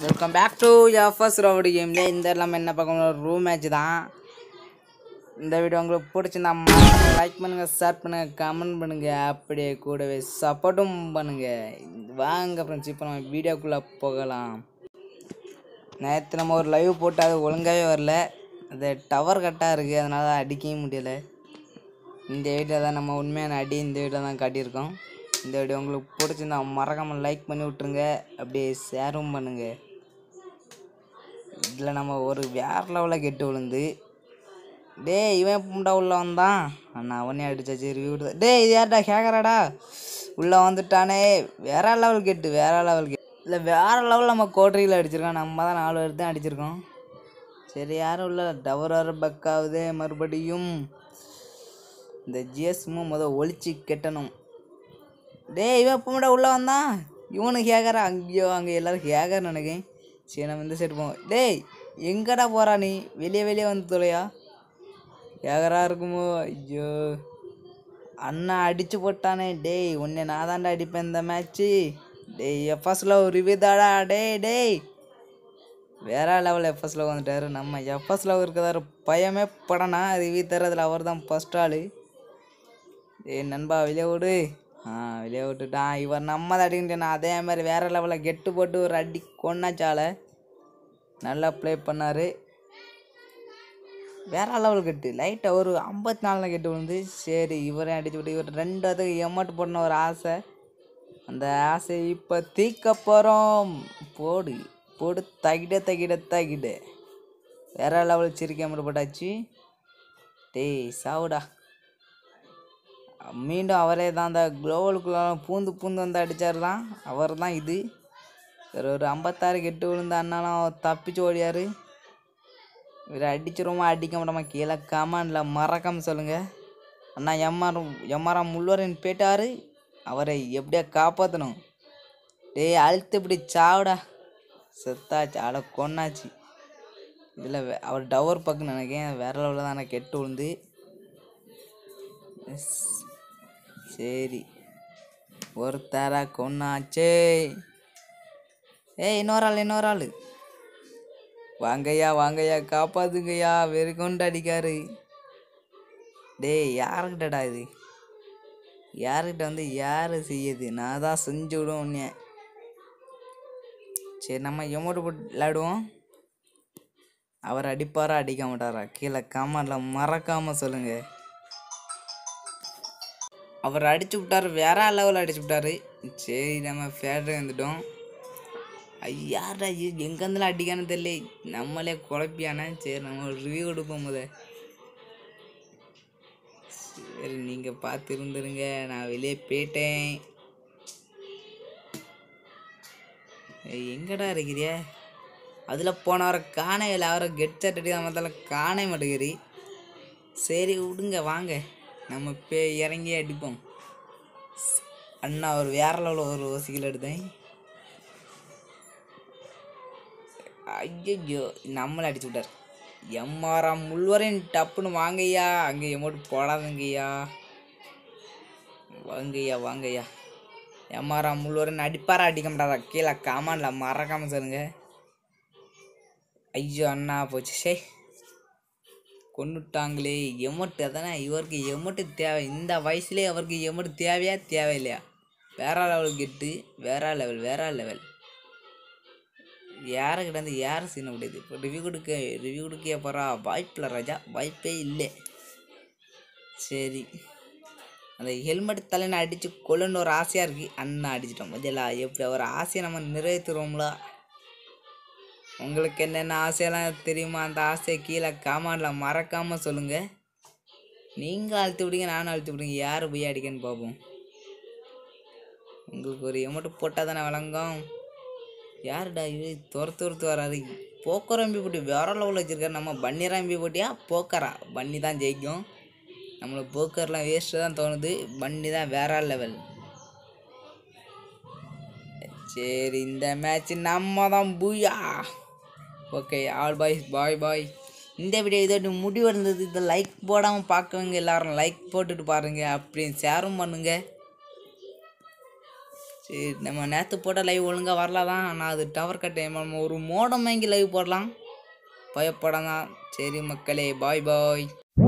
Welcome back to FS road கேமில் இந்த நம்ம என்ன பார்க்கணும் ரூம் மேட்ச் தான் இந்த வீடியோ உங்களுக்கு பிடிச்சிருந்தா லைக் பண்ணுங்கள் ஷேர் பண்ணுங்கள் கமெண்ட் பண்ணுங்கள் அப்படியே கூடவே சப்போர்ட்டும் பண்ணுங்கள் வாங்க ஃப்ரெண்ட்ஸ் இப்போ நம்ம வீடியோக்குள்ளே போகலாம் நேற்று நம்ம ஒரு லைவ் போட்டு அது ஒழுங்காகவே வரல அது டவர் கட்டாக இருக்குது அதனால அடிக்கவும் முடியலை இந்த வீடியோ தான் நம்ம உண்மையான அடி இந்த வீடியோ தான் காட்டியிருக்கோம் இந்த வீடியோ உங்களுக்கு பிடிச்சிருந்தா மறக்காமல் லைக் பண்ணி விட்ருங்க அப்படியே ஷேரும் பண்ணுங்கள் இதில் நம்ம ஒரு வேற லெவலில் கெட்டு விழுந்து டேய் இவன் புண்டா உள்ளே வந்தான் அண்ணா அவனே அடிச்சாச்சு ரிவ்யூ டேய் இது யார்டா கேட்குறாடா உள்ளே வந்துட்டானே வேற லெவல் கெட்டு வேற லெவல் கெட்டு இல்லை வேற லெவல் நம்ம கோட்டரியில் அடிச்சிருக்கோம் நம்ம தான் நாலு பேர் தான் அடிச்சிருக்கோம் சரி யாரும் இல்லை டவர் வர பக் ஆகுதே மறுபடியும் இந்த ஜிஎஸ்மும் முத ஒழிச்சு கெட்டணும் டேய் இவன் பூமிடா உள்ளே வந்தான் இவனுக்கு கேட்குறா அங்கேயோ அங்கே எல்லாரும் கேட்குறேன் நினைக்கிறேன் சரி நம்ம இந்த சைடு போவோம் டேய் எங்கடா போகிறா நீ வெளியே வெளியே வந்து தொலையா கேகரா இருக்குமோ ஐயோ அண்ணா அடிச்சு போட்டானே டேய் உன்னை நான் தான்டா அடிப்பேன் இந்த மேட்ச்சு டேய் எஃப்எஸ்ல ஒரு விதாடா டேய் டேய் வேற லெவல் எஃப்எஸ்ல வந்துட்டாரு நம்ம எஃப்எஸ்ல இருக்கிறதாரு பயமே படனா ரிவ்யூ தரதுல அவர் தான் ஃபஸ்ட் ஆள் ஏய் நண்பா வெளியே விடு ஆ வெளியே விட்டுட்டான் இவர் நம்ம தான் அடிக்கிட்டேன் அதே மாதிரி வேற லெவலில் கெட்டு போட்டு ஒரு அடி கொன்னாச்சால நல்லா ப்ளே பண்ணார் வேற லெவல் கெட்டு லைட்டாக ஒரு ஐம்பத்தி நாலில் கெட்டு விழுந்து சரி இவரே அடிச்சு விட்டு இவர் ரெண்டு அதுக்கு எமௌண்ட் போடணும் ஒரு ஆசை அந்த ஆசை இப்போ தீக்க போகிறோம் போடு போடு தகிட தகிட தகிட வேற லெவல் சிரிக்க மட்டும் போட்டாச்சு டேய் சாவுடா மீண்டும் அவரே தான் அந்த குளோவலுக்குள்ள பூந்து பூந்து வந்து அடித்தார் தான் அவர் தான் இது ஒரு ஒரு ஐம்பத்தாறு கெட்டு விழுந்த அண்ணாலும் தப்பிச்சு ஓடியார் இவர் அடிச்சிருவோமா அடிக்க மாட்டோமா கீழே கமாண்டில் மறக்காம சொல்லுங்கள் அண்ணா எம்ஆர் எம்ஆர்ஆம் முள்வரன் போயிட்டாரு அவரை எப்படியா காப்பாற்றணும் டேய் அழுத்து இப்படி சாவுடா செத்தாச்சு அட கொன்னாச்சு இதில் அவர் டவர் பக்கம் நினைக்கிறேன் வேற லெவலில் தானே கெட்டு விழுந்து எஸ். சரி ஒருத்தர கொன்னாச்சே ஏய் இன்னொரு ஆள் இன்னொரு ஆள் வாங்கய்யா வாங்கய்யா காப்பாத்துங்கய்யா வெறி கொண்டு அடிக்காரு டேய் யாருக்கிட்டடா இது யாருக்கிட்ட வந்து யார் செய்யுது நான் தான் செஞ்சு விடுவேன் உன்னைய சரி நம்ம எமோட்டு போட்டு விளையாடுவோம் அவர் அடிப்பாரா அடிக்க மாட்டாரா கீழே கமெண்டில் மறக்காமல் சொல்லுங்கள் அவர் அடிச்சு விட்டாரு வேற லெவலில் அடிச்சு விட்டாரு சரி நம்ம ஃபேடர் வந்துட்டோம் ஐயாடா எங்கேருந்துலாம் அடிக்கான்னு தெரியல நம்மளே குழப்பியானே சரி நம்ம ஒரு ரிவ்யூ கொடுப்போம் முத சரி நீங்கள் பார்த்து இருந்துருங்க நான் வெளியே போயிட்டேன் ஏய், எங்கடா இருக்கிறிய அதில் போனவரை காணவே இல்லை அவரை கெட் சட் அடி மத்தால காண மாட்டேங்கிறி சரி விடுங்க வாங்க நம்ம பே இறங்கி அடிப்போம் அண்ணா ஒரு வேற லெவலில் ஒரு ஓசிகள் எடுத்தேன் ஐயோ நம்மளை அடிச்சு விட்டார் எம்ஆர்ஆம் முள்வரையும் டப்புன்னு வாங்கய்யா அங்கே எமோட்டு போடாதுங்கய்யா வாங்கய்யா வாங்கய்யா எம்ஆர்ஆம் முள்வரன் அடிப்பாரா அடிக்க மாட்டாரா கீழே காமான்ல மறக்காம சொல்லுங்க ஐயோ அண்ணா போச்சு சே கொண்டுட்டாங்களே எமௌண்ட் அதானே இவருக்கு எமௌண்ட் தேவை இந்த வயசுலேயே அவருக்கு எமௌண்ட் தேவையா தேவையில்லையா வேற லெவல் கெட்டு வேற லெவல் வேற லெவல் யாருக்கிட்ட வந்து யார் சீன முடியுது இப்போ ரிவ்யூ கொடுக்க ரிவ்யூ கொடுக்க போகிறா வாய்ப்பில்லை ராஜா வாய்ப்பே இல்லை சரி அந்த ஹெல்மெட் தலைன்னு அடித்து கொள்ளுன்னு ஒரு ஆசையாக இருக்குது அண்ணா அடிச்சிட்டோம் மதியலா எப்படி ஒரு ஆசையை நம்ம நிறைவேற்றுறோம்ல உங்களுக்கு என்னென்ன ஆசையெல்லாம் தெரியுமா அந்த ஆசையை கீழே காமாண்டில் மறக்காமல் சொல்லுங்கள் நீங்கள் அழுத்தி விடுங்க நானும் அழுத்தி விடுங்க யார் போய் அடிக்கன்னு பார்ப்போம் உங்களுக்கு ஒரு எமௌண்ட் போட்டால் தானே விளங்கும் யாருடா இது துர துரத்து வராது போக்கர் எம்பி போட்டி வேற லெவலில் வச்சுருக்காரு நம்ம பன்னீரா எம்பி போட்டியா போக்கரா பன்னி தான் ஜெயிக்கும் நம்மளுக்கு போக்கர்லாம் வேஸ்ட்டு தான் தோணுது பன்னி தான் வேற லெவல் சரி இந்த மேட்ச் நம்ம தான் booyah okay all boys bye bye இந்த வீடியோ இதோட முடிவு இருந்தது இதை லைக் போடாமல் பார்க்கவங்க எல்லாரும் லைக் போட்டுட்டு பாருங்க அப்படின்னு ஷேரும் பண்ணுங்க சரி நம்ம நேற்று போட்ட லைவ் ஒழுங்காக வரல தான் ஆனால் அது டவர் கட் நம்ம ஒரு மோடம் வாங்கி லைவ் போடலாம் பயப்படாதான் சரி மக்களே பாய் பாய்